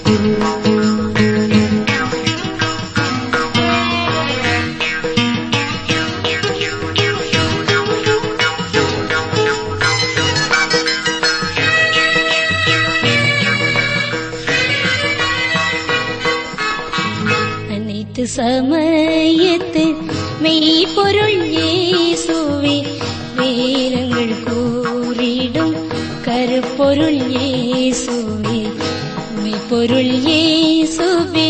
அனைத்து சமயத்து மெய்ப்பொருள் இயேசுவே வேதங்கள் கூறிடும் கருப்பொருள் இயேசுவே மெய்ப்பொருள் இயேசுவே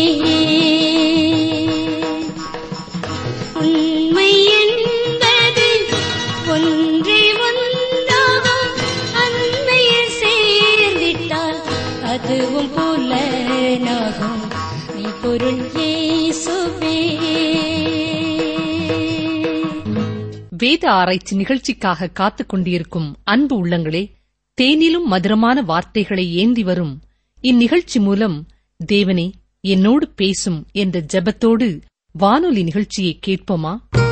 உண்மை என்பது ஒன்றே ஒன்றாகும் அன்மையில் சேர்ந்திட்டால் அதுவும் புலனாகும் மெய்ப்பொருள் இயேசுவே வேத ஆராய்ச்சி நிகழ்ச்சிக்காக காத்துக் கொண்டிருக்கும் அன்பு உள்ளங்களே தேனிலும் மதுரமான வார்த்தைகளை ஏந்தி வரும் இந்நிகழ்ச்சி மூலம் தேவனே என்னோடு பேசும் என்ற ஜெபத்தோடு வானொலி நிகழ்ச்சியை கேட்போமா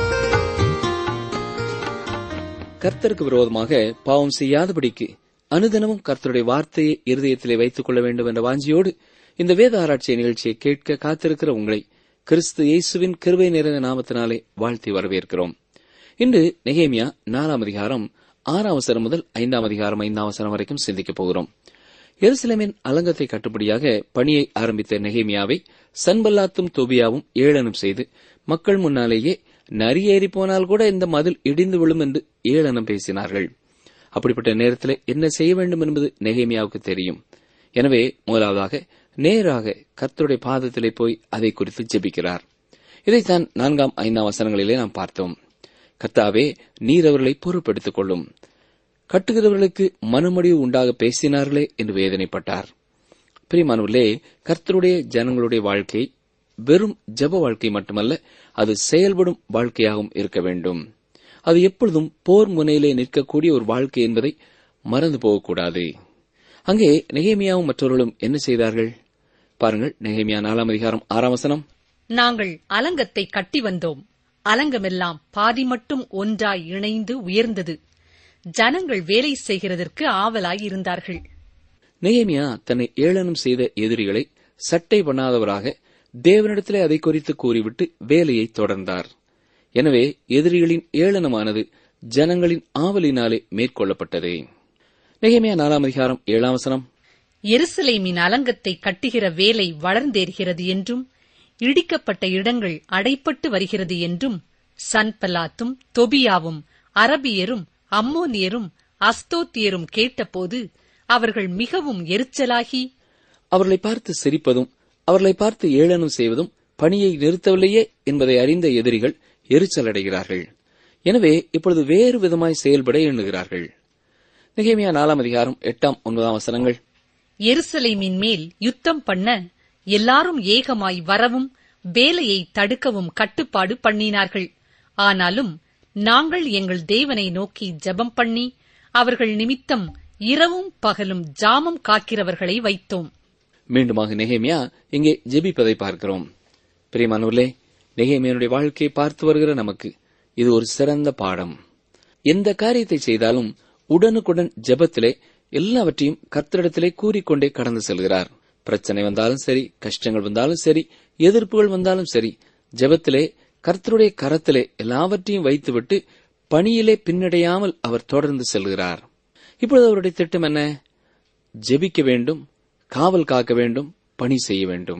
கர்த்தருக்கு விரோதமாக பாவம் செய்யாதபடிக்கு அனுதினமும் கர்த்தருடைய வார்த்தையை இருதயத்திலே வைத்துக் கொள்ள வேண்டும் என்ற வாஞ்சியோடு இந்த வேத ஆராய்ச்சி நிகழ்ச்சியை கேட்க காத்திருக்கிற உங்களை கிறிஸ்து இயேசுவின் கிருபை நிறைந்த நாமத்தினாலே வாழ்த்தி வரவேற்கிறோம் இன்று நெகேமியா நாலாம் அதிகாரம் ஆறாம் வசனம் முதல் ஐந்தாம் அதிகாரம் ஐந்தாம் வசனம் வரைக்கும் சிந்திக்கப் போகிறோம் எருசலேமின் அலங்கத்தை கட்டுப்படியாக பணியை ஆரம்பித்த நெகேமியாவை சன்பல்லாத்தும் தொபியாவும் ஏளனம் செய்து மக்கள் முன்னாலேயே நரியேறி போனால் கூட இந்த மதில் இடிந்து விழும் என்று ஏளனம் பேசினார்கள் அப்படிப்பட்ட நேரத்தில் என்ன செய்ய வேண்டும் என்பது நெகேமியாவுக்கு தெரியும் எனவே முதலாவதாக நேராக கர்த்தருடைய பாதத்திலே போய் அதை குறித்து ஜெபிக்கிறார் இதைத்தான் நான்காம் ஐந்தாம் வசனங்களிலே நாம் பார்த்தோம் கர்த்தாவே நீர் அவர்களை பொறுப்பெடுத்துக் கொள்ளும் கட்டுகிறவர்களுக்கு மனமடிவு உண்டாக பேசினார்களே என்று வேதனைப்பட்டார் பிரியமானவர்களே கர்த்தருடைய ஜனங்களுடைய வாழ்க்கை வெறும் ஜெப வாழ்க்கை மட்டுமல்ல அது செயல்படும் வாழ்க்கையாகவும் இருக்க வேண்டும் அது எப்பொழுதும் போர் முனையிலே நிற்கக்கூடிய ஒரு வாழ்க்கை என்பதை மறந்து போகக்கூடாது அங்கே நெகேமியாவும் மற்றவர்களும் என்ன செய்தார்கள் பாருங்கள் நெகேமியா நாலாம் அதிகாரம் ஆறாம் வசனம் நாங்கள் அலங்கத்தை கட்டி வந்தோம் அலங்கமெல்லாம் பாதி மட்டும் ஒன்றாய் இணைந்து உயர்ந்தது ஜனங்கள் வேலை செய்கிறதற்கு ஆவலாய் இருந்தார்கள் நெகேமியா தன்னை ஏளனம் செய்த எதிரிகளை சட்டை பண்ணாதவராக தேவனிடத்திலே அதை குறித்து கூறிவிட்டு வேலையை தொடர்ந்தார் எனவே எதிரிகளின் ஏளனமானது ஜனங்களின் ஆவலினாலே மேற்கொள்ளப்பட்டது நெகேமியா நாலாம் அதிகாரம் ஏழாம் வசனம் எருசலேமின் அலங்கத்தை கட்டுகிற வேலை வளர்ந்தேறுகிறது என்றும் இடிக்கப்பட்ட இடங்கள் அடைப்பட்டு வருகிறது என்றும் சன்பலாத்தும் தொபியாவும் அரபியரும் அம்மோனியரும் அஸ்தோத்தியரும் கேட்டபோது அவர்கள் மிகவும் எரிச்சலாகி அவர்களை பார்த்து சிரிப்பதும் அவர்களை பார்த்து ஏளனம் செய்வதும் பணியை நிறுத்தவில்லையே என்பதை அறிந்த எதிரிகள் எரிச்சலடைகிறார்கள் எனவே இப்பொழுது வேறு விதமாய் செயல்பட எண்ணுகிறார்கள் நெகேமியா நாலாம் அதிகாரம் எட்டாம் ஒன்பதாம் வசனங்கள் எருசலேமின் மேல் யுத்தம் பண்ண எல்லாரும் ஏகமாய் வரவும் வேலையை தடுக்கவும் கட்டுப்பாடு பண்ணினார்கள் ஆனாலும் நாங்கள் எங்கள் தேவனை நோக்கி ஜெபம் பண்ணி அவர்கள் நிமித்தம் இரவும் பகலும் ஜாமம் காக்கிறவர்களை வைத்தோம் மீண்டுமாக நெகேமியா இங்கே ஜெபிப்பதை பார்க்கிறோம் பிரியமானூர்லே நெகேமியனுடைய வாழ்க்கையை பார்த்து வருகிற நமக்கு இது ஒரு சிறந்த பாடம் எந்த காரியத்தை செய்தாலும் உடனுக்குடன் ஜெபத்திலே எல்லாவற்றையும் கர்த்தரிடத்திலே கூறிக்கொண்டே கடந்து செல்கிறார் பிரச்சனை வந்தாலும் சரி கஷ்டங்கள் வந்தாலும் சரி எதிர்ப்புகள் வந்தாலும் சரி ஜெபத்திலே கர்த்தருடைய கரத்திலே எல்லாவற்றையும் வைத்துவிட்டு பணியிலே பின்னடையாமல் அவர் தொடர்ந்து செல்கிறார் இப்பொழுது அவருடைய திட்டம் என்ன ஜெபிக்க வேண்டும் காவல் காக்க வேண்டும் பணி செய்ய வேண்டும்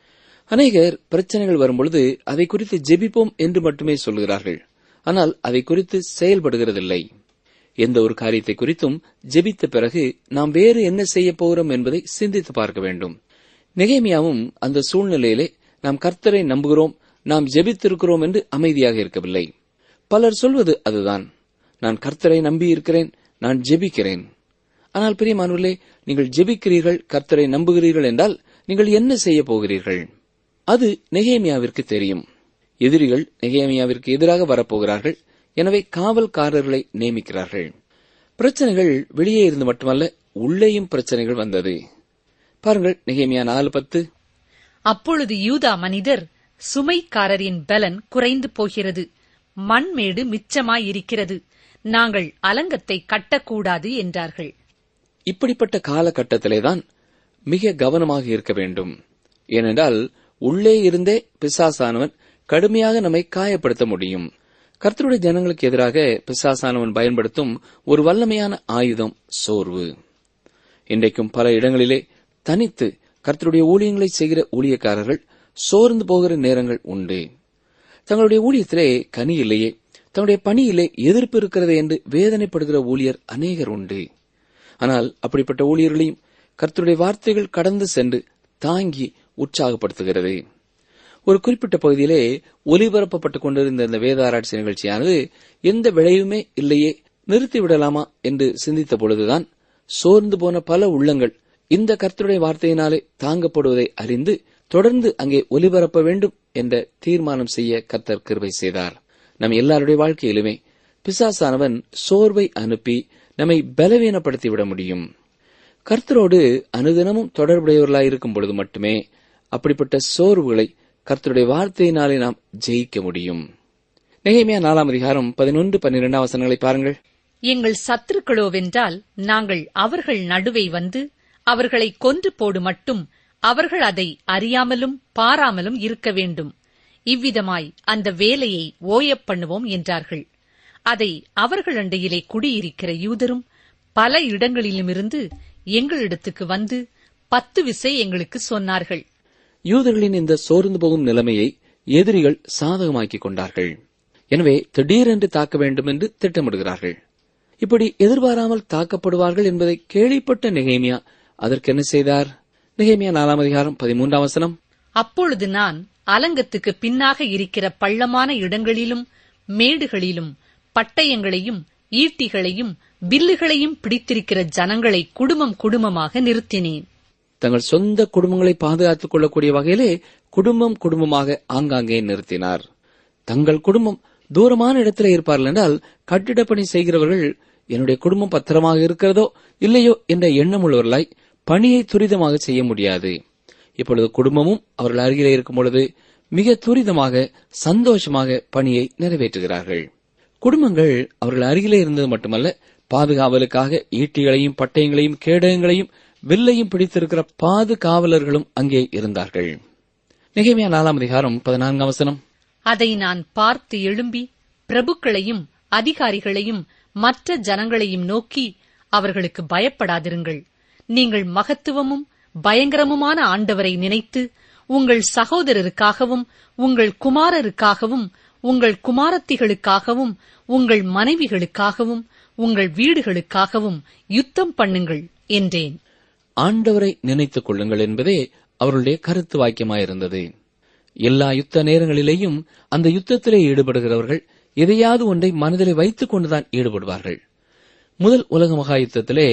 அநேகர் பிரச்சனைகள் வரும்பொழுது அதை குறித்து ஜெபிப்போம் என்று மட்டுமே சொல்கிறார்கள் ஆனால் அதை குறித்து செயல்படுகிறதில்லை எந்த ஒரு காரியத்தை குறித்தும் ஜெபித்த பிறகு நாம் வேறு என்ன செய்ய போகிறோம் என்பதை சிந்தித்து பார்க்க வேண்டும் நெகேமியாவும் அந்த சூழ்நிலையிலே நாம் கர்த்தரை நம்புகிறோம் நாம் ஜெபித்திருக்கிறோம் என்று அமைதியாக இருக்கவில்லை பலர் சொல்வது அதுதான் நான் கர்த்தரை நம்பி இருக்கிறேன் நான் ஜெபிக்கிறேன் ஆனால் பிரியமானவர்களே நீங்கள் ஜெபிக்கிறீர்கள் கர்த்தரை நம்புகிறீர்கள் என்றால் நீங்கள் என்ன செய்ய போகிறீர்கள் அது நெகேமியாவிற்கு தெரியும் எதிரிகள் நெகேமியாவிற்கு எதிராக வரப்போகிறார்கள் எனவே காவல்காரர்களை நியமிக்கிறார்கள் பிரச்சனைகள் வெளியே இருந்து மட்டுமல்ல உள்ளேயும் பிரச்சனைகள் வந்தது பாருங்கள் நெகேமியா நாலு பத்து அப்பொழுது யூதா மனிதர் சுமைக்காரரின் பலன் குறைந்து போகிறது மண்மேடு மிச்சமாயிருக்கிறது நாங்கள் அலங்கத்தை கட்டக்கூடாது என்றார்கள் இப்படிப்பட்ட காலகட்டத்திலேதான் மிக கவனமாக இருக்க வேண்டும் ஏனென்றால் உள்ளே இருந்தே பிசாசானவன் கடுமையாக நம்மை காயப்படுத்த முடியும் கர்த்தருடைய ஜனங்களுக்கு எதிராக பிசாசானவன் பயன்படுத்தும் ஒரு வல்லமையான ஆயுதம் சோர்வு இன்றைக்கும் பல இடங்களிலே தனித்து கர்த்தருடைய ஊழியங்களை செய்கிற ஊழியக்காரர்கள் சோர்ந்து போகிற நேரங்கள் உண்டு தங்களுடைய ஊழியத்திலே கனி இல்லையே தன்னுடைய பணியிலே எதிர்ப்பு இருக்கிறது என்று வேதனைப்படுகிற ஊழியர் அநேகர் உண்டு ஆனால் அப்படிப்பட்ட ஊழியர்களையும் கர்த்தருடைய வார்த்தைகள் கடந்து சென்று தாங்கி உற்சாகப்படுத்துகிறது ஒரு குறிப்பிட்ட பகுதியிலே ஒலிபரப்பப்பட்டுக் கொண்டிருந்த இந்த வேத ஆராய்ச்சி நிகழ்ச்சியானது எந்த விளைவுமே இல்லையே நிறுத்திவிடலாமா என்று சிந்தித்த பொழுதுதான் சோர்ந்து போன பல உள்ளங்கள் இந்த கர்த்தருடைய வார்த்தையினாலே தாங்கப்படுவதை அறிந்து தொடர்ந்து அங்கே ஒலிபரப்ப வேண்டும் என்ற தீர்மானம் செய்ய கர்த்தர் கிருபை செய்தார் நம் எல்லாருடைய வாழ்க்கையிலுமே பிசாசானவன் சோர்வை அனுப்பி நம்மை பலவீனப்படுத்தி விட முடியும் கர்த்தரோடு அனுதினமும் தொடர்புடையவர்களாயிருக்கும் பொழுது மட்டுமே அப்படிப்பட்ட சோர்வுகளை கர்த்தருடைய வார்த்தையினாலே நாம் ஜெயிக்க முடியும் நெகேமியா நாலாம் அதிகாரம் பதினொன்று பன்னிரெண்டாம் வசனங்களை பாருங்கள் எங்கள் சத்துருக்களோவென்றால் நாங்கள் அவர்கள் நடுவே வந்து அவர்களை கொன்று போடு மட்டும் அவர்கள் அதை அறியாமலும் பாராமலும் இருக்க வேண்டும் இவ்விதமாய் அந்த வேலையை ஓயப் பண்ணுவோம் என்றார்கள் அதை அவர்கள் அண்டையிலே குடியிருக்கிற யூதரும் பல இடங்களிலுமிருந்து எங்களிடத்துக்கு வந்து பத்து விசை எங்களுக்கு சொன்னார்கள் யூதர்களின் இந்த சோர்ந்து போகும் நிலைமையை எதிரிகள் சாதகமாக்கிக் கொண்டார்கள் எனவே திடீரென்று தாக்க வேண்டும் என்று திட்டமிடுகிறார்கள் இப்படி எதிர்பாராமல் தாக்கப்படுவார்கள் என்பதை கேள்விப்பட்ட நெகேமியா அதற்கு என்ன செய்தார் நெகேமியா நாலாம் அதிகாரம் பதிமூன்றாம் வசனம் அப்பொழுது நான் அலங்கத்துக்கு பின்னாக இருக்கிற பள்ளமான இடங்களிலும் மேடுகளிலும் பட்டயங்களையும் ஈட்டிகளையும் வில்லுகளையும் பிடித்திருக்கிற ஜனங்களை குடும்பம் குடும்பமாக நிறுத்தினேன் தங்கள் சொந்த குடும்பங்களை பாதுகாத்துக் கொள்ளக்கூடிய வகையிலே குடும்பம் குடும்பமாக ஆங்காங்கே நிறுத்தினார் தங்கள் குடும்பம் தூரமான இடத்துல இருப்பார்கள் என்றால் கட்டிடப் பணி செய்கிறவர்கள் என்னுடைய குடும்பம் பத்திரமாக இருக்கிறதோ இல்லையோ என்ற எண்ணமுள்ளவர்களாய் பணியை துரிதமாக செய்ய முடியாது இப்பொழுது குடும்பமும் அவர்கள் அருகிலே இருக்கும் பொழுது மிக துரிதமாக சந்தோஷமாக பணியை நிறைவேற்றுகிறார்கள் குடும்பங்கள் அவர்கள் அருகிலே இருந்தது மட்டுமல்ல பாதுகாவலுக்காக ஈட்டிகளையும் பட்டயங்களையும் கேடயங்களையும் வில்லையும் பிடித்திருக்கிற பாதுகாவலர்களும் அங்கே இருந்தார்கள் நிகழ்மையா நாலாம் அதிகாரம் பதினான்காம் வசனம் அதை நான் பார்த்து எழும்பி பிரபுக்களையும் அதிகாரிகளையும் மற்ற ஜனங்களையும் நோக்கி அவர்களுக்கு பயப்படாதிருங்கள் நீங்கள் மகத்துவமும் பயங்கரமுமான ஆண்டவரை நினைத்து உங்கள் சகோதரருக்காகவும் உங்கள் குமாரருக்காகவும் உங்கள் குமாரத்திகளுக்காகவும் உங்கள் மனைவிகளுக்காகவும் உங்கள் வீடுகளுக்காகவும் யுத்தம் பண்ணுங்கள் என்றேன் ஆண்டவரை நினைத்துக் கொள்ளுங்கள் என்பதே அவர்களுடைய கருத்து வாக்கியமாயிருந்தது எல்லா யுத்த நேரங்களிலேயும் அந்த யுத்தத்திலே ஈடுபடுகிறவர்கள் எதையாவது ஒன்றை மனதிலே வைத்துக் கொண்டுதான் ஈடுபடுவார்கள் முதல் உலக மகா யுத்தத்திலே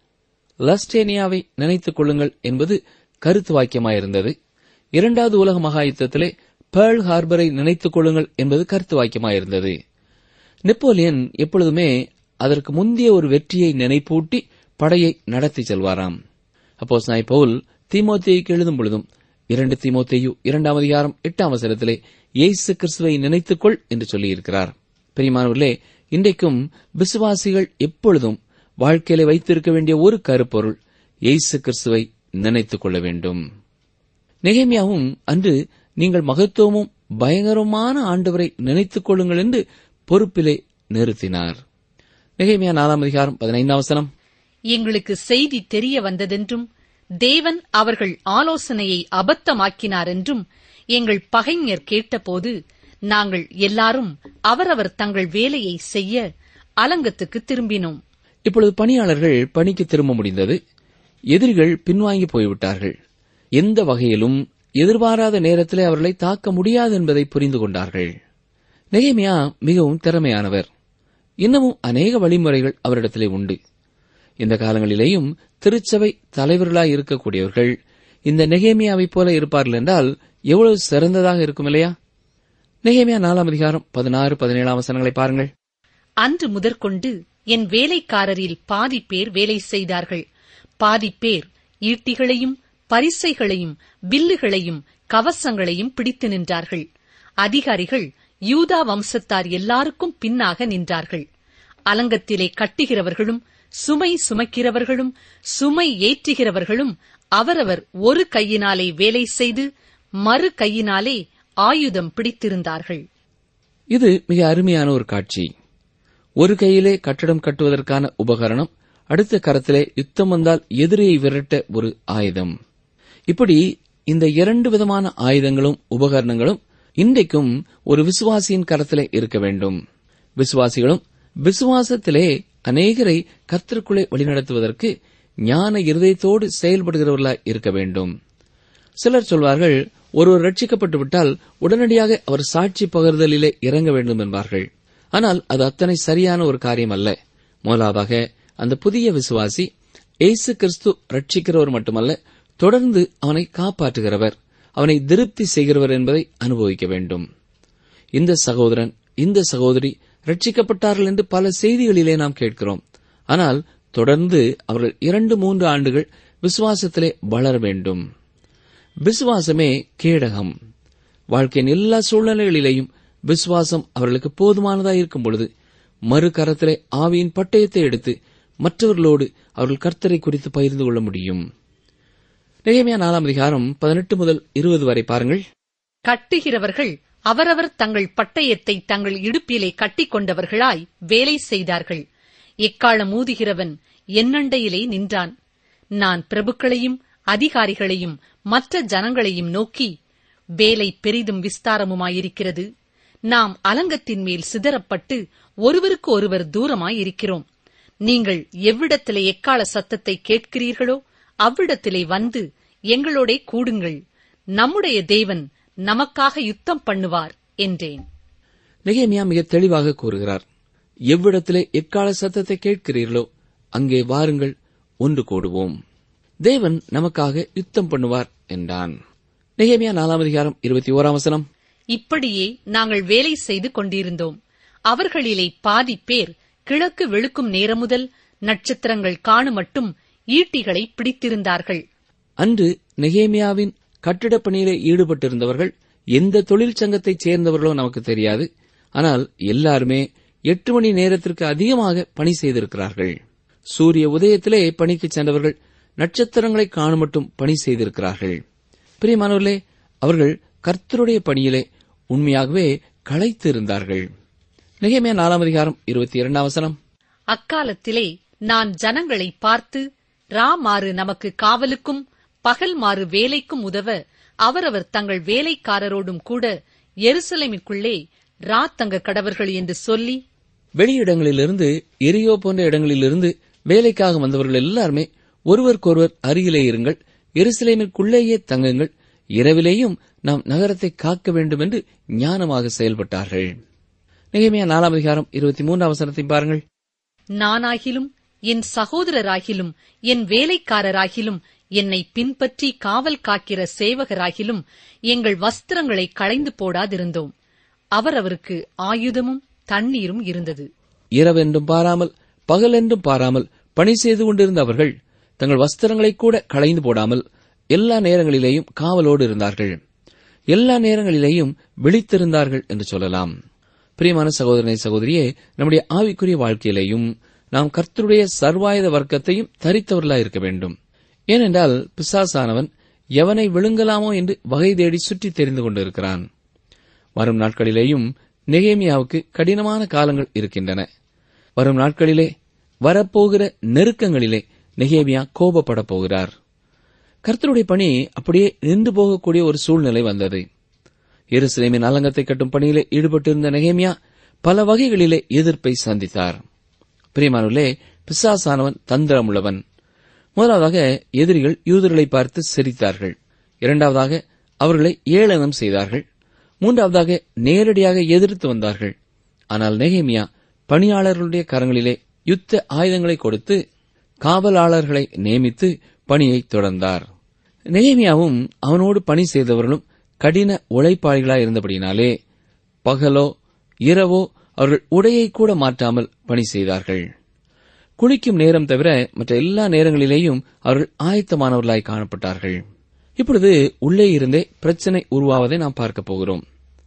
லஸ்டேனியாவை நினைத்துக் கொள்ளுங்கள் என்பது கருத்து வாக்கியமாயிருந்தது இரண்டாவது உலக மகா யுத்தத்திலே பேர்ல் ஹார்பரை நினைத்துக் கொள்ளுங்கள் என்பது கருத்து வாக்கியமாயிருந்தது நெப்போலியன் எப்பொழுதுமே அதற்கு முந்தைய ஒரு வெற்றியை நினைப்பூட்டி படையை நடத்தி செல்வாராம் அப்போ நாய் பவுல் தீமோத்தேயுக்கு எழுதும் பொழுதும் இரண்டு தீமோத்தேயு இரண்டாம் அதிகாரம் எட்டாம் வசனத்திலே இயேசு கிறிஸ்துவை நினைத்துக்கொள் என்று சொல்லியிருக்கிறார் பெரியமானவர்களே இன்றைக்கும் விசுவாசிகள் எப்பொழுதும் வாழ்க்கையில வைத்திருக்க வேண்டிய ஒரு கருப்பொருள் இயேசு கிறிஸ்துவை நினைத்துக் கொள்ள வேண்டும் நெகேமியாவும் அன்று நீங்கள் மகத்துவமும் பயங்கரமான ஆண்டவரை நினைத்துக் கொள்ளுங்கள் என்று பொறுப்பிலே நிறுத்தினார் நெகேமியா நாலாம் அதிகாரம் பதினைந்தாம் வசனம் எங்களுக்கு செய்தி தெரிய வந்ததென்றும் தேவன் அவர்கள் ஆலோசனையை அபத்தமாக்கினார் என்றும் எங்கள் பகைஞர் கேட்டபோது நாங்கள் எல்லாரும் அவரவர் தங்கள் வேலையை செய்ய அலங்கத்துக்கு திரும்பினோம் இப்பொழுது பணியாளர்கள் பணிக்கு திரும்ப முடிந்தது எதிரிகள் பின்வாங்கி போய்விட்டார்கள் எந்த வகையிலும் எதிர்பாராத நேரத்திலே அவர்களை தாக்க முடியாது என்பதை புரிந்து கொண்டார்கள் நெகேமியா மிகவும் திறமையானவர் இன்னமும் அநேக வழிமுறைகள் அவரிடத்திலே உண்டு இந்த காலங்களிலேயும் திருச்சபை தலைவர்களாய் இருக்கக்கூடியவர்கள் இந்த நெகேமியாவைப் போல இருப்பார்கள் என்றால் எவ்வளவு சிறந்ததாக இருக்கும் இல்லையா நெகேமியா நாலாம் அதிகாரம் பதினாறு பதினேழாம் வசனங்களை பாருங்கள் அன்று முதற்கொண்டு என் வேலைக்காரரில் பாதி பேர் வேலை செய்தார்கள் பாதி பேர் ஈட்டிகளையும் பரிசைகளையும் வில்லுகளையும் கவசங்களையும் பிடித்து நின்றார்கள் அதிகாரிகள் யூதா வம்சத்தார் எல்லாருக்கும் பின்னாக நின்றார்கள் அலங்கத்திலே கட்டுகிறவர்களும் சுமை சுமக்கிறவர்களும் சுமை ஏற்றுகிறவர்களும் அவரவர் ஒரு கையினாலே வேலை செய்து மறு கையினாலே ஆயுதம் பிடித்திருந்தார்கள் இது மிக அருமையான ஒரு காட்சி ஒரு கையிலே கட்டடம் கட்டுவதற்கான உபகரணம் அடுத்த கரத்திலே யுத்தம் வந்தால் எதிரியை விரட்ட ஒரு ஆயுதம் இப்படி இந்த இரண்டு விதமான ஆயுதங்களும் உபகரணங்களும் இன்றைக்கும் ஒரு விசுவாசியின் கரத்திலே இருக்க வேண்டும் விசுவாசிகளும் விசுவாசத்திலே அநேகரை கர்த்தருக்குள்ளே வழிநடத்துவதற்கு ஞான இருதயத்தோடு செயல்படுகிறவர்களாய் இருக்க வேண்டும் சிலர் சொல்வார்கள் ஒருவர் ரட்சிக்கப்பட்டு விட்டால் உடனடியாக அவர் சாட்சி பகிர்தலிலே இறங்க வேண்டும் என்பார்கள் ஆனால் அது அத்தனை சரியான ஒரு காரியம் அல்ல முதலாவதாக அந்த புதிய விசுவாசி இயேசு கிறிஸ்து ரட்சிக்கிறவர் மட்டுமல்ல தொடர்ந்து அவனை காப்பாற்றுகிறவர் அவனை திருப்தி செய்கிறவர் என்பதை அனுபவிக்க வேண்டும் இந்த சகோதரன் இந்த சகோதரி ரட்சிக்கப்பட்டார்கள் என்று பல செய்திகளிலே நாம் கேட்கிறோம் ஆனால் தொடர்ந்து அவர்கள் இரண்டு மூன்று ஆண்டுகள் விசுவாசத்திலே வளர வேண்டும் விசுவாசமே கேடகம் வாழ்க்கையின் எல்லா சூழ்நிலைகளிலேயும் விசுவாசம் அவர்களுக்கு போதுமானதாக இருக்கும் பொழுது மறு கரத்திலே ஆவியின் பட்டயத்தை எடுத்து மற்றவர்களோடு அவர்கள் கர்த்தரை குறித்து பகிர்ந்து கொள்ள முடியும் நெகேமியா நாலாம் அதிகாரம் பதினெட்டு முதல் இருபது வரை பாருங்கள் கட்டுகிறவர்கள் அவரவர் தங்கள் பட்டயத்தை தங்கள் இடுப்பிலே கட்டிக் கொண்டவர்களாய் வேலை செய்தார்கள் எக்காலம் ஊதுகிறவன் என்னண்டையிலே நின்றான் நான் பிரபுக்களையும் அதிகாரிகளையும் மற்ற ஜனங்களையும் நோக்கி வேலை பெரிதும் விஸ்தாரமுமாயிருக்கிறது நாம் அலங்கத்தின் மேல் சிதறப்பட்டு ஒருவருக்கு ஒருவர் தூரமாயிருக்கிறோம் நீங்கள் எவ்விடத்திலே எக்கால சத்தத்தை கேட்கிறீர்களோ அவ்விடத்திலே வந்து எங்களோடே கூடுங்கள் நம்முடைய தேவன் நமக்காக யுத்தம் பண்ணுவார் என்றேன் நெகேமியா மிக தெளிவாக கூறுகிறார் எவ்விடத்திலே எக்கால சத்தத்தை கேட்கிறீர்களோ அங்கே வாருங்கள் ஒன்று கூடுவோம் தேவன் நமக்காக யுத்தம் பண்ணுவார் என்றான் நெகேமியா நாலாம் அதிகாரம் இருபத்தி ஓராம் வசனம் இப்படியே நாங்கள் வேலை செய்து கொண்டிருந்தோம் அவர்களிலே பாதி பேர் கிழக்கு வெளுக்கும் நேரம் முதல் நட்சத்திரங்கள் காணுமட்டும் ஈட்டிகளை பிடித்திருந்தார்கள் அன்று நெகேமியாவின் கட்டிடப் பணியிலே ஈடுபட்டிருந்தவர்கள் எந்த தொழில் சங்கத்தைச் சேர்ந்தவர்களோ நமக்கு தெரியாது ஆனால் எல்லாருமே எட்டு மணி நேரத்திற்கு அதிகமாக பணி செய்திருக்கிறார்கள் சூரிய உதயத்திலே பணிக்கு சென்றவர்கள் நட்சத்திரங்களை காணுமட்டும் பணி செய்திருக்கிறார்கள் பிரியமானவர்களே அவர்கள் கர்த்தருடைய பணியிலே உண்மையாகவே களைத்து இருந்தார்கள் நெகேமியா நாலாம் அதிகாரம் இருபத்தி இரண்டாம் வசனம் அக்காலத்திலே நான் ஜனங்களை பார்த்து ரா மாறு நமக்கு காவலுக்கும் பகல் மாறு வேலைக்கும் உதவ அவரவர் தங்கள் வேலைக்காரரோடும் கூட எருசலேமிற்குள்ளே ரா தங்க கடவர்கள் என்று சொல்லி வெளியிடங்களிலிருந்து எரியோ போன்ற இடங்களிலிருந்து வேலைக்காக வந்தவர்கள் எல்லாருமே ஒருவருக்கொருவர் அருகிலே இருங்கள் எருசலேமிற்குள்ளேயே தங்குங்கள் இரவிலேயும் நாம் நகரத்தை காக்க வேண்டும் என்று ஞானமாக செயல்பட்டார்கள் நிகழ்மையா நாலாம் அதிகாரம் இருபத்தி மூன்றாம் அவசரத்தை பாருங்கள் நானாகிலும் என் சகோதரராகிலும் என் வேலைக்காரராகிலும் என்னை பின்பற்றி காவல் காக்கிற சேவகராகிலும் எங்கள் வஸ்திரங்களை களைந்து போடாதிருந்தோம் அவரவருக்கு ஆயுதமும் தண்ணீரும் இருந்தது இரவென்றும் பாராமல் பகலென்றும் பாராமல் பணி செய்து கொண்டிருந்த அவர்கள் தங்கள் வஸ்திரங்களை கூட களைந்து போடாமல் எல்லா நேரங்களிலேயும் காவலோடு இருந்தார்கள் எல்லா நேரங்களிலேயும் விழித்திருந்தார்கள் என்று சொல்லலாம் பிரியமான சகோதரனை சகோதரியே நம்முடைய ஆவிக்குரிய வாழ்க்கையிலேயும் நாம் கர்த்தருடைய சர்வாயுத வர்க்கத்தையும் தரித்தவர்களாய் இருக்க வேண்டும் ஏனென்றால் பிசாசானவன் எவனை விழுங்கலாமோ என்று வகை தேடி சுற்றித் தெரிந்து கொண்டிருக்கிறான் வரும் நாட்களிலேயும் நெகேமியாவுக்கு கடினமான காலங்கள் இருக்கின்றன வரும் நாட்களிலே வரப்போகிற நெருக்கங்களிலே நெகேமியா கோபப்படப் போகிறார் கர்த்தருடைய பணி அப்படியே நின்று போகக்கூடிய ஒரு சூழ்நிலை வந்தது எருசலேமின் அலங்கத்தை கட்டும் பணியிலே ஈடுபட்டிருந்த நெகேமியா பல வகைகளிலே எதிர்ப்பை சந்தித்தார் பிரியமானுள்ளே பிசாசானவன் தந்திரமுள்ளவன் முதலாவதாக எதிரிகள் யூதர்களை பார்த்து சிரித்தார்கள் இரண்டாவதாக அவர்களை ஏளனம் செய்தார்கள் மூன்றாவதாக நேரடியாக எதிர்த்து வந்தார்கள் ஆனால் நெகேமியா பணியாளர்களுடைய கரங்களிலே யுத்த ஆயுதங்களை கொடுத்து காவலாளர்களை நியமித்து பணியை தொடர்ந்தார் நெகேமியாவும் அவனோடு பணி செய்தவர்களும் கடின உழைப்பாளிகளாய் இருந்தபடினாலே பகலோ இரவோ அவர்கள் உடையை கூட மாற்றாமல் பணி செய்தார்கள் குளிக்கும் நேரம் தவிர மற்ற எல்லா நேரங்களிலேயும் அவர்கள் ஆயத்தமானவர்களாய் காணப்பட்டார்கள் இப்பொழுது உள்ளே இருந்தே பிரச்சனை உருவாவதை நாம் பார்க்கப் போகிறோம்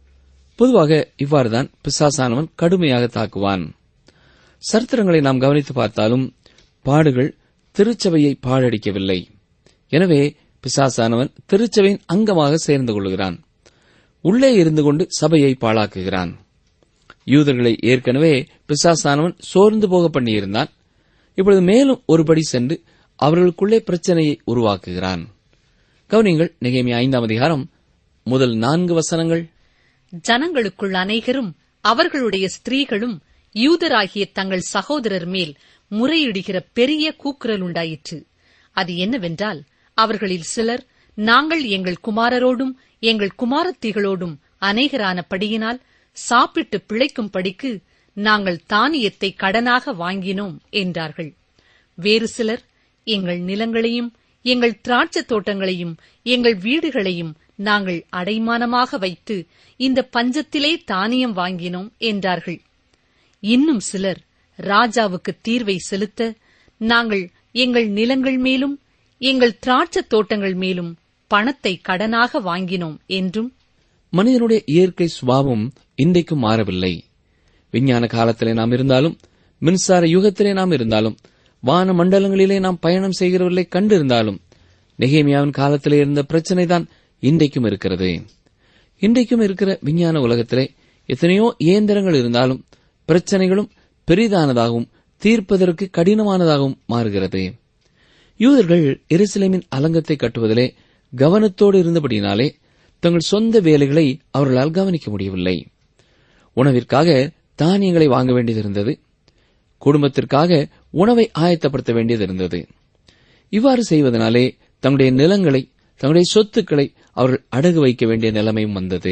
பொதுவாக இவ்வாறுதான் பிசாசானவன் கடுமையாக தாக்குவான் சரித்திரங்களை நாம் கவனித்து பார்த்தாலும் பாடுகள் திருச்சபையை பாழடிக்கவில்லை எனவே பிசாசானவன் திருச்சபையின் அங்கமாக சேர்ந்து கொள்கிறான் உள்ளே இருந்து கொண்டு சபையை பாழாக்குகிறான் யூதர்களை ஏற்கனவே பிசாசானவன் சோர்ந்து போக பண்ணியிருந்தான் இப்பொழுது மேலும் ஒருபடி சென்று அவர்களுக்குள்ளே பிரச்சனையை உருவாக்குகிறான் கவனிங்கள் நிகைமை ஐந்தாம் அதிகாரம் முதல் நான்கு வசனங்கள் ஜனங்களுக்குள் அநேகரும் அவர்களுடைய ஸ்திரீகளும் யூதராகிய தங்கள் சகோதரர் மேல் முறையிடுகிற பெரிய கூக்குரல் உண்டாயிற்று அது என்னவென்றால் அவர்களில் சிலர் நாங்கள் எங்கள் குமாரரோடும் எங்கள் குமாரத்திகளோடும் அநேகரானபடியினால் சாப்பிட்டு பிழைக்கும்படிக்கு நாங்கள் தானியத்தை கடனாக வாங்கினோம் என்றார்கள் வேறு சிலர் எங்கள் நிலங்களையும் எங்கள் திராட்சத் தோட்டங்களையும் எங்கள் வீடுகளையும் நாங்கள் அடைமானமாக வைத்து இந்த பஞ்சத்திலே தானியம் வாங்கினோம் என்றார்கள் இன்னும் சிலர் ராஜாவுக்கு தீர்வை செலுத்த நாங்கள் எங்கள் நிலங்கள் மேலும் எங்கள் திராட்சத் தோட்டங்கள் மேலும் பணத்தை கடனாக வாங்கினோம் என்றும் மனிதனுடைய இயற்கை சுபாவம் இன்றைக்கும் மாறவில்லை விஞ்ஞான காலத்திலே நாம் இருந்தாலும் மின்சார யுகத்திலே நாம் இருந்தாலும் வான மண்டலங்களிலே நாம் பயணம் செய்கிறவர்களை கண்டிருந்தாலும் நெகேமியாவின் காலத்திலே இருந்த பிரச்சனை தான் இன்றைக்கும் இருக்கிறது இன்றைக்கும் இருக்கிற விஞ்ஞான உலகத்திலே எத்தனையோ இயந்திரங்கள் இருந்தாலும் பிரச்சனைகளும் பெரிதானதாகவும் தீர்ப்பதற்கு கடினமானதாகவும் மாறுகிறது யூதர்கள் எருசலேமின் அலங்கத்தை கட்டுவதிலே கவனத்தோடு இருந்தபடியினாலே தங்கள் சொந்த வேலைகளை அவர்களால் கவனிக்க முடியவில்லை உணவிற்காக தானியங்களை வாங்க வேண்டியது இருந்தது குடும்பத்திற்காக உணவை ஆயத்தப்படுத்த வேண்டியது இருந்தது இவ்வாறு செய்வதனாலே தங்களுடைய நிலங்களை தங்களுடைய சொத்துக்களை அவர்கள் அடகு வைக்க வேண்டிய நிலைமையும் வந்தது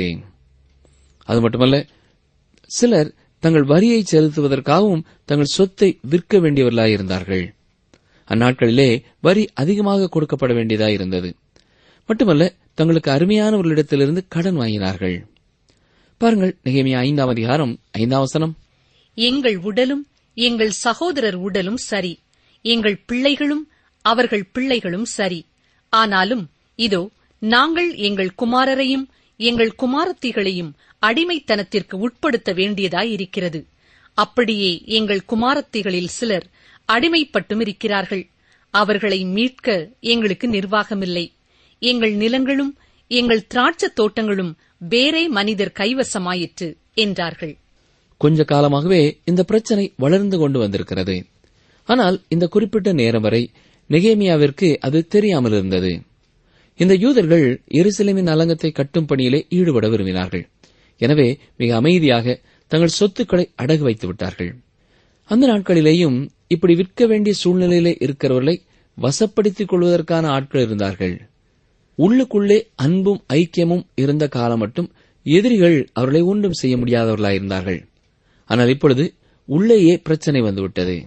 அது மட்டுமல்ல சிலர் தங்கள் வரியை செலுத்துவதற்காகவும் தங்கள் சொத்தை விற்க வேண்டியவர்களாயிருந்தார்கள் அந்நாட்களிலே வரி அதிகமாக கொடுக்கப்பட வேண்டியதாயிருந்தது மட்டுமல்ல தங்களுக்கு அருமையானவர்களிடத்திலிருந்து கடன் வாங்கினார்கள் பாருங்கள் நிகழ்மைய ஐந்தாம் அதிகாரம் ஐந்தாம் வசனம் எங்கள் உடலும் எங்கள் சகோதரர் உடலும் சரி எங்கள் பிள்ளைகளும் அவர்கள் பிள்ளைகளும் சரி ஆனாலும் இதோ நாங்கள் எங்கள் குமாரரையும் எங்கள் குமாரத்திகளையும் அடிமைத்தனத்திற்கு உட்படுத்த வேண்டியதாயிருக்கிறது அப்படியே எங்கள் குமாரத்திகளில் சிலர் அடிமைப்பட்டும் இருக்கிறார்கள் அவர்களை மீட்க எங்களுக்கு நிர்வாகமில்லை எங்கள் நிலங்களும் எங்கள் திராட்சத் தோட்டங்களும் வேறே மனிதர் கைவசமாயிற்று என்றார்கள் கொஞ்ச காலமாகவே இந்த பிரச்சனை வளர்ந்து கொண்டு வந்திருக்கிறது ஆனால் இந்த குறிப்பிட்ட நேரம் வரை நெகேமியாவிற்கு அது தெரியாமல் இருந்தது இந்த யூதர்கள் எருசலேமின் அலங்கத்தை கட்டும் பணியிலே ஈடுபட விரும்பினார்கள் எனவே மிக அமைதியாக தங்கள் சொத்துக்களை அடகு வைத்து விட்டார்கள் அந்த நாட்களிலேயும் இப்படி விற்க வேண்டிய சூழ்நிலையிலே இருக்கிறவர்களை வசப்படுத்திக் கொள்வதற்கான ஆட்கள் இருந்தார்கள் உள்ளுக்குள்ளே அன்பும் ஐக்கியமும் இருந்த காலம் மட்டும் எதிரிகள் அவர்களை ஒன்றும் செய்ய முடியாதவர்களாயிருந்தார்கள் ஆனால் இப்பொழுது உள்ளேயே பிரச்சனை வந்துவிட்டது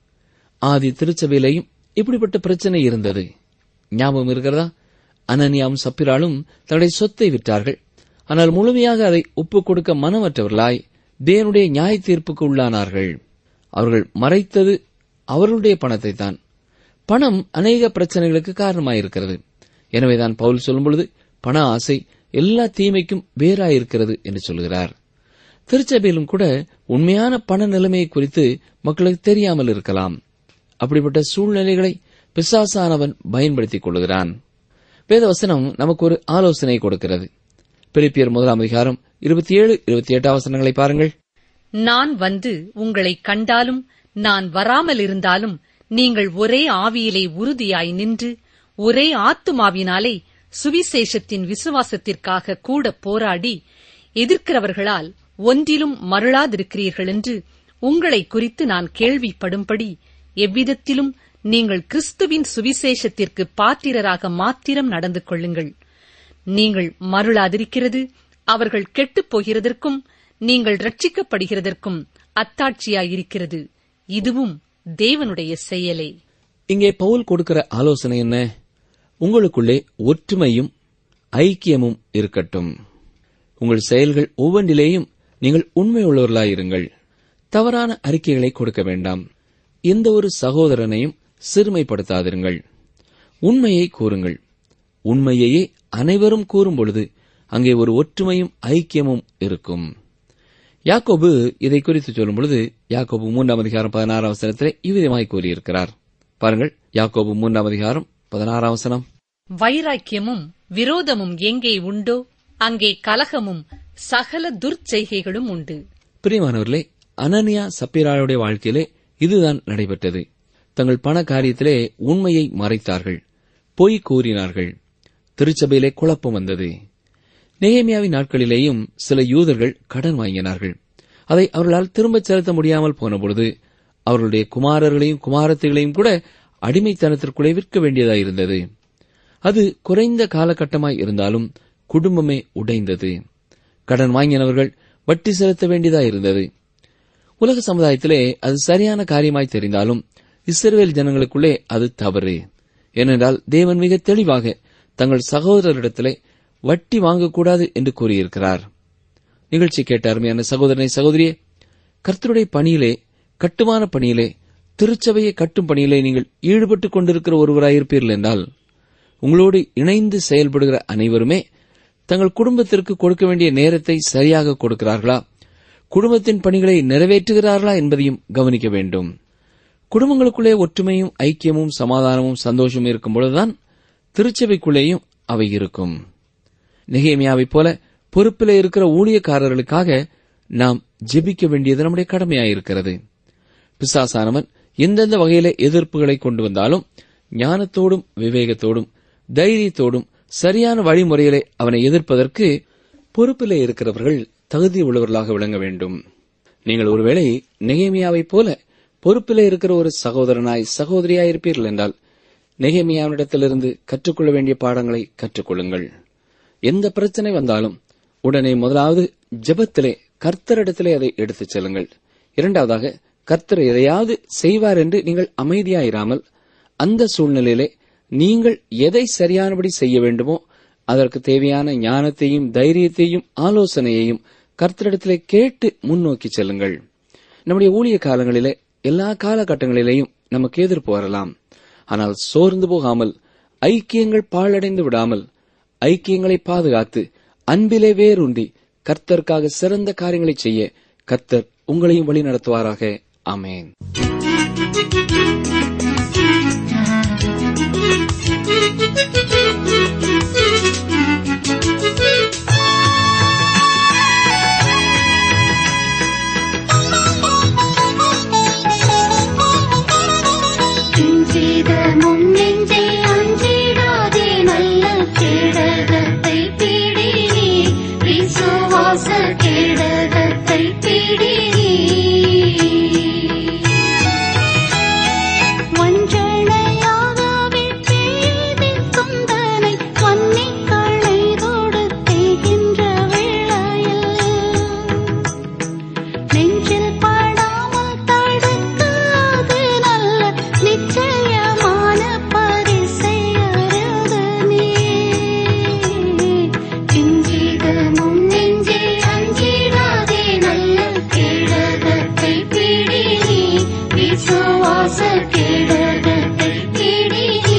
ஆதி திருச்சபையிலேயும் இப்படிப்பட்ட பிரச்சனை இருந்தது ஞாபகம் இருக்கிறதா அனனியாவும் சப்பிராலும் தன்னுடைய சொத்தை விற்றார்கள் ஆனால் முழுமையாக அதை ஒப்புக் கொடுக்க மனமற்றவர்களாய் தேவனுடைய நியாய தீர்ப்புக்கு உள்ளானார்கள் அவர்கள் மறைத்தது அவர்களுடைய பணத்தை தான் பணம் அநேக பிரச்சனைகளுக்கு காரணமாயிருக்கிறது எனவேதான் பவுல் சொல்லும்பொழுது பண ஆசை எல்லா தீமைக்கும் வேறாயிருக்கிறது என்று சொல்கிறார் திருச்சபையிலும் கூட உண்மையான பண நிலைமையை குறித்து மக்களுக்கு தெரியாமல் இருக்கலாம் அப்படிப்பட்ட சூழ்நிலைகளை பிசாசானவன் பயன்படுத்திக் கொள்கிறான் வேதவசனம் நமக்கு ஒரு ஆலோசனை கொடுக்கிறது பிலிப்பியர் முதலாம் அதிகாரம் இருபத்தி ஏழு இருபத்தி எட்டாம் வசனங்களை பாருங்கள் நான் வந்து உங்களை கண்டாலும் நான் வராமல் இருந்தாலும் நீங்கள் ஒரே ஆவியிலே உறுதியாய் நின்று ஒரே ஆத்துமாவினாலே சுவிசேஷத்தின் விசுவாசத்திற்காக கூட போராடி எதிர்க்கிறவர்களால் ஒன்றிலும் மருளாதிருக்கிறீர்கள் என்று உங்களை குறித்து நான் கேள்விப்படும்படி எவ்விதத்திலும் நீங்கள் கிறிஸ்துவின் சுவிசேஷத்திற்கு பாத்திரராக மாத்திரம் நடந்து கொள்ளுங்கள் நீங்கள் மருளாதிருக்கிறது அவர்கள் கெட்டுப் போகிறதற்கும் நீங்கள் ரட்சிக்கப்படுகிறதற்கும் அத்தாட்சியாயிருக்கிறது இதுவும் தேவனுடைய செயலே இங்கே பவுல் கொடுக்கிற ஆலோசனை என்ன உங்களுக்குள்ளே ஒற்றுமையும் ஐக்கியமும் இருக்கட்டும் உங்கள் செயல்கள் ஒவ்வொன்றிலேயும் நீங்கள் உண்மையுள்ளவர்களாயிருங்கள் தவறான அறிக்கைகளை கொடுக்க வேண்டாம் எந்த ஒரு சகோதரனையும் சிறுமைப்படுத்தாதிருங்கள் உண்மையை கூறுங்கள் உண்மையையே அனைவரும் கூறும் பொழுது அங்கே ஒரு ஒற்றுமையும் ஐக்கியமும் இருக்கும் யாக்கோபு இதை குறித்து சொல்லும் பொழுது யாக்கோபு மூன்றாம் அதிகாரம் பதினாறாம் வசனத்திலே இவ்விதமாய் கூறியிருக்கிறார் பாருங்கள் யாக்கோபு மூன்றாம் அதிகாரம் பதினாறாம் வசனம் வைராக்கியமும் விரோதமும் எங்கே உண்டோ அங்கே கலகமும் சகல துர்ச்செய்கைகளும் உண்டு பிரியமானவர்களே அனனியா சப்பீராளுடைய வாழ்க்கையிலே இதுதான் நடைபெற்றது தங்கள் பண காரியத்திலே உண்மையை மறைத்தார்கள் பொய் கூறினார்கள் திருச்சபையிலே குழப்பம் வந்தது நெகேமியாவின் நாட்களிலேயும் சில யூதர்கள் கடன் வாங்கினார்கள் அதை அவர்களால் திரும்பச் செலுத்த முடியாமல் போனபொழுது அவர்களுடைய குமாரர்களையும் குமாரத்திகளையும் கூட அடிமைத்தனத்திற்குள்ளே விற்க வேண்டியதாயிருந்தது அது குறைந்த காலகட்டமாய் இருந்தாலும் குடும்பமே உடைந்தது கடன் வாங்கினவர்கள் வட்டி செலுத்த வேண்டியதாயிருந்தது உலக சமுதாயத்திலே அது சரியான காரியமாய் தெரிந்தாலும் இஸ்ரவேல் ஜனங்களுக்குள்ளே அது தவறு ஏனென்றால் தேவன் மிக தெளிவாக தங்கள் சகோதரரிடத்திலே வட்டி வாங்கக்கூடாது என்று கூறியிருக்கிறார் நிகழ்ச்சி கேட்ட அருமையான சகோதரனை சகோதரியே கர்த்தருடைய பணியிலே கட்டுமான பணியிலே திருச்சபையை கட்டும் பணியிலே நீங்கள் ஈடுபட்டுக் கொண்டிருக்கிற ஒருவராயிருப்பீர்கள் என்றால் உங்களோடு இணைந்து செயல்படுகிற அனைவருமே தங்கள் குடும்பத்திற்கு கொடுக்க வேண்டிய நேரத்தை சரியாக கொடுக்கிறார்களா குடும்பத்தின் பணிகளை நிறைவேற்றுகிறார்களா என்பதையும் கவனிக்க வேண்டும் குடும்பங்களுக்குள்ளே ஒற்றுமையும் ஐக்கியமும் சமாதானமும் சந்தோஷமும் இருக்கும் பொழுதுதான் திருச்சபைக்குள்ளேயும் அவை இருக்கும் நெகேமியாவைப் போல பொறுப்பிலே இருக்கிற ஊழியக்காரர்களுக்காக நாம் ஜெபிக்க வேண்டியது நம்முடைய கடமையாயிருக்கிறது பிசாசானவன் எந்தெந்த வகையிலே எதிர்ப்புகளை கொண்டு வந்தாலும் ஞானத்தோடும் விவேகத்தோடும் தைரியத்தோடும் சரியான வழிமுறையிலே அவனை எதிர்ப்பதற்கு பொறுப்பிலே இருக்கிறவர்கள் தகுதி உள்ளவர்களாக விளங்க வேண்டும் நீங்கள் ஒருவேளை நெகேமியாவைப் போல பொறுப்பிலே இருக்கிற ஒரு சகோதரனாய் சகோதரியாய் இருப்பீர்கள் என்றால் நெகேமியாவினிடத்திலிருந்து கற்றுக்கொள்ள வேண்டிய பாடங்களை கற்றுக்கொள்ளுங்கள் எந்த பிரச்சனை வந்தாலும் உடனே முதலாவது ஜெபத்திலே கர்த்தரிடத்திலே அதை எடுத்துச் செல்லுங்கள் இரண்டாவதாக கர்த்தர் எதையாவது செய்வார் என்று நீங்கள் அமைதியாயிராமல் அந்த சூழ்நிலையிலே நீங்கள் எதை சரியானபடி செய்ய வேண்டுமோ அதற்கு தேவையான ஞானத்தையும் தைரியத்தையும் ஆலோசனையையும் கர்த்தரிடத்திலே கேட்டு முன்னோக்கி செல்லுங்கள் நம்முடைய ஊழிய காலங்களிலே எல்லா காலகட்டங்களிலேயும் நமக்கு எதிர்ப்பு வரலாம் ஆனால் சோர்ந்து போகாமல் ஐக்கியங்கள் பாழடைந்து விடாமல் ஐக்கியங்களை பாதுகாத்து அன்பிலே வேரூன்றி கர்த்தருக்காக சிறந்த காரியங்களை செய்ய கர்த்தர் உங்களையும் வழி நடத்துவாராக ஆமேன் கிஞ்சிதமும் நெஞ்சை அஞ்சிடாதே நல்ல கேடகத்தை பிடி நீ விசுவாச கேடகத்தை பிடி நீ வஞ்சனையாகவே பேதில் துந்தனை வன்னிக் களைதோடு தேய்கின்ற வேளையில் நெஞ்சில் படாமல் தடுக்காது நல்ல நிச்சயமான பரிசை அருது நீ கிஞ்சிதமும் நெஞ்சே அஞ்சிடாதே நல்ல கேடகத்தை பிடி நீ விசுவாச கேடகத்தை பிடி நீ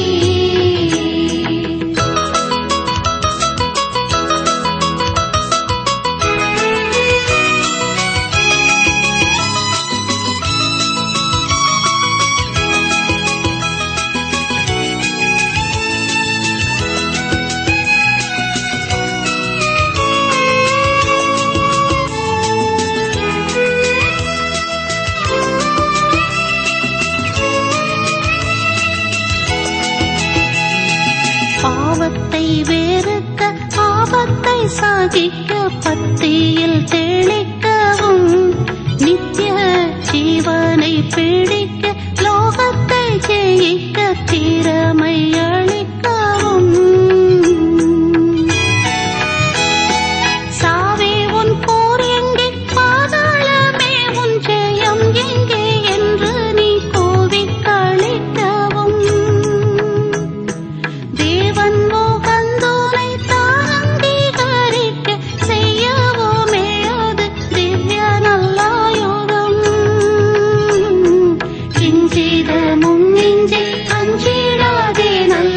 பாவத்தை வேறுக்க ஆபத்தை சாதிக்க பத்தியில் தெளிக்கவும் நித்திய ஜீவனை பிடிக்க லோகத்தை ஜெயிக்க திறமை அளிக்கவும் சாவே உன் போர் எங்கே பாதாளமே உன் ஜெயம் எங்கே என்று நீ கோவிக் கழிக்கவும் தேவன் மோகந்தோனை தாரங்கீகரிக்க செய்யவோமே அது திவ்ய நல்லாயுதம் கிஞ்சிதமும் நெஞ்சை அஞ்சிடாதே நல்ல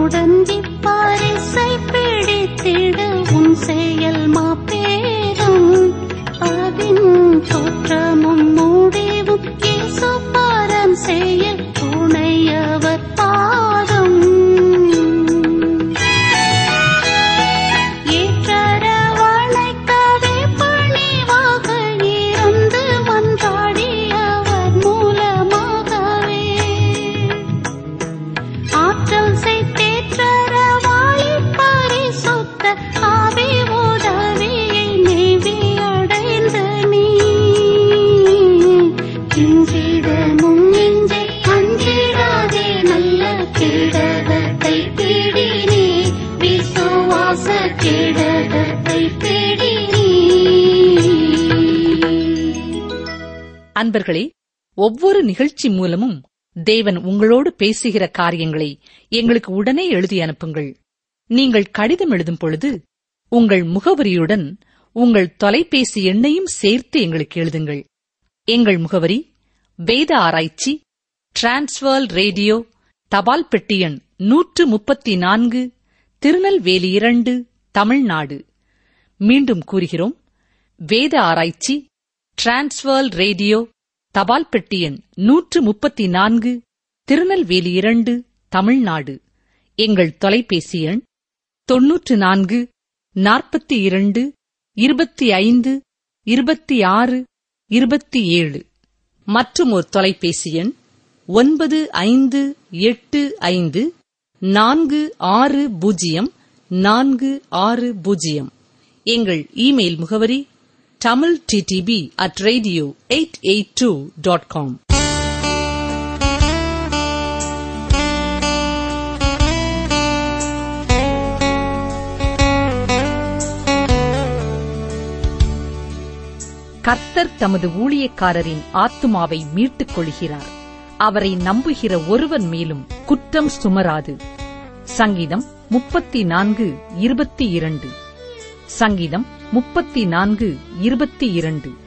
முடங்கி பரிசை பிடித்திட உன் செயல் மாப்பேரும் அதின் தோற்றமும் முடிவும் இயேசு பாரம் செயல் துணையவர் பாதம் ஏற்றரவணைக்கவே பணிவாக இருந்து மன்றாடியவர் மூலமாகவே ஆற்றல் செய்தேற்றரவாளி பரிசுத்த ஆவி உதவியை நேவி அடைந்த நீ இன்றிடமும் நெஞ்சை அஞ்சிடாதே நல்ல கேடகத்தை தேடி நீ விசுவாச கேடகத்தை தேடி நீ அன்பர்களே ஒவ்வொரு நிகழ்ச்சி மூலமும் தேவன் உங்களோடு பேசுகிற காரியங்களை எங்களுக்கு உடனே எழுதி அனுப்புங்கள் நீங்கள் கடிதம் எழுதும் பொழுது உங்கள் முகவரியுடன் உங்கள் தொலைபேசி எண்ணையும் சேர்த்து எங்களுக்கு எழுதுங்கள் எங்கள் முகவரி வேத ஆராய்ச்சி டிரான்ஸ்வர் ரேடியோ தபால் பெட்டி எண் நூற்று முப்பத்தி நான்கு திருநெல்வேலி இரண்டு தமிழ்நாடு மீண்டும் கூறுகிறோம் வேத ஆராய்ச்சி டிரான்ஸ்வர் ரேடியோ தபால் பெட்டி எண் நூற்று முப்பத்தி நான்கு திருநெல்வேலி இரண்டு தமிழ்நாடு எங்கள் தொலைபேசி எண் தொன்னூற்று நான்கு நாற்பத்தி இரண்டு இருபத்தி ஐந்து இருபத்தி ஆறு இருபத்தி ஏழு மற்றும் ஒரு தொலைபேசி எண் ஒன்பது ஐந்து எட்டு ஐந்து நான்கு ஆறு பூஜ்ஜியம் நான்கு ஆறு பூஜ்ஜியம் எங்கள் இமெயில் முகவரி Tamil DTP at radio eight eight two dot com கர்த்தர் தமது ஊழியக்காரரின் ஆத்துமாவை மீட்டுக் கொள்கிறார் அவரை நம்புகிற ஒருவன் மேலும் குற்றம் சுமராது சங்கீதம் முப்பத்தி நான்கு இருபத்தி இரண்டு சங்கீதம் முப்பத்தி நான்கு இருபத்தி இரண்டு